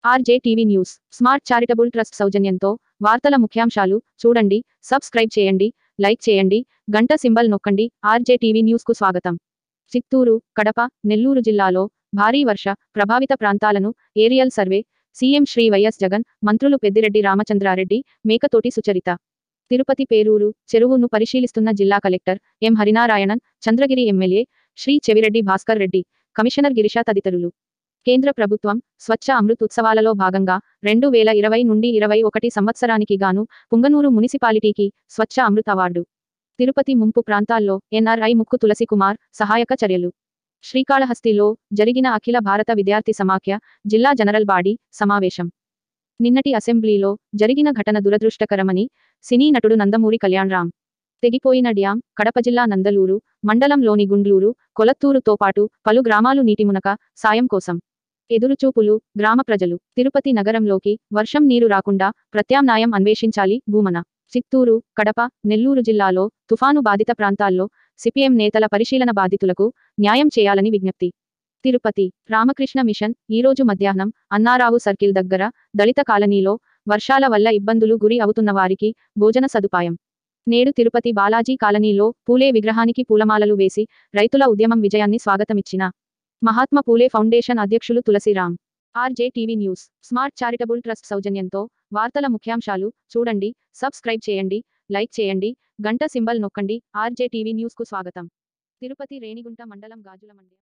RJ TV news smart charitable trust సౌజన్యంతో వార్తల ముఖ్యాంశాలు చూడండి సబ్స్క్రైబ్ చేయండి లైక్ చేయండి గంట సింబల్ నొక్కండి ఆర్జే టీవీ న్యూస్ కు స్వాగతం చిత్తూరు కడప నెల్లూరు జిల్లాలో భారీ వర్ష ప్రభావిత ప్రాంతాలను aerial survey CM Shri YS Jagan మంత్రులు పెద్దిరెడ్డి రామచంద్రారెడ్డి మేకతోటి సుచరిత తిరుపతి పేరూరు చెరువును పరిశీలిస్తున్న జిల్లా collector M Harinarayanan Chandragiri MLA Shri Chevireddy Bhaskar Reddy commissioner Girisha తదితరులు కేంద్ర ప్రభుత్వం స్వచ్ఛ అమృత్ ఉత్సవాలలో భాగంగా రెండు వేల ఇరవై నుండి ఇరవై ఒకటి సంవత్సరానికి గాను పుంగనూరు మున్సిపాలిటీకి స్వచ్ఛ అమృత్ అవార్డు తిరుపతి ముంపు ప్రాంతాల్లో ఎన్ఆర్ఐ ముక్కు తులసి కుమార్ సహాయక చర్యలు శ్రీకాళహస్తిలో జరిగిన అఖిల భారత విద్యార్థి సమాఖ్య జిల్లా జనరల్ బాడీ సమావేశం నిన్నటి అసెంబ్లీలో జరిగిన ఘటన దురదృష్టకరమని సినీ నటుడు నందమూరి కళ్యాణరామ్ తెగిపోయిన డ్యాం కడప జిల్లా నందలూరు మండలంలోని గుండ్లూరు కొలత్తూరుతో పాటు పలు గ్రామాలు నీటిమునక సాయం కోసం ఎదురుచూపులు గ్రామ ప్రజలు తిరుపతి నగరంలోకి వర్షం నీరు రాకుండా ప్రత్యామ్నాయం అన్వేషించాలి భూమన చిత్తూరు కడప నెల్లూరు జిల్లాలో తుఫాను బాధిత ప్రాంతాల్లో సిపిఎం నేతల పరిశీలన బాధితులకు న్యాయం చేయాలని విజ్ఞప్తి తిరుపతి రామకృష్ణ మిషన్ ఈరోజు మధ్యాహ్నం అన్నారావు సర్కిల్ దగ్గర దళిత కాలనీలో వర్షాల వల్ల ఇబ్బందులు గురి అవుతున్న వారికి భోజన సదుపాయం నేడు తిరుపతి బాలాజీ కాలనీలో పూలే విగ్రహానికి పూలమాలలు వేసి రైతుల ఉద్యమం విజయాన్ని స్వాగతమిచ్చిన మహాత్మా పూలే ఫౌండేషన్ అధ్యక్షులు Tulasiram RJ TV news smart charitable trust సౌజన్యంతో వార్తల ముఖ్యాంశాలు చూడండి సబ్స్క్రైబ్ చేయండి లైక్ చేయండి గంట సింబల్ నొక్కండి ఆర్జే టీవీ న్యూస్ కు స్వాగతం తిరుపతి రేణిగుంట మండలం గాజుల మండ్య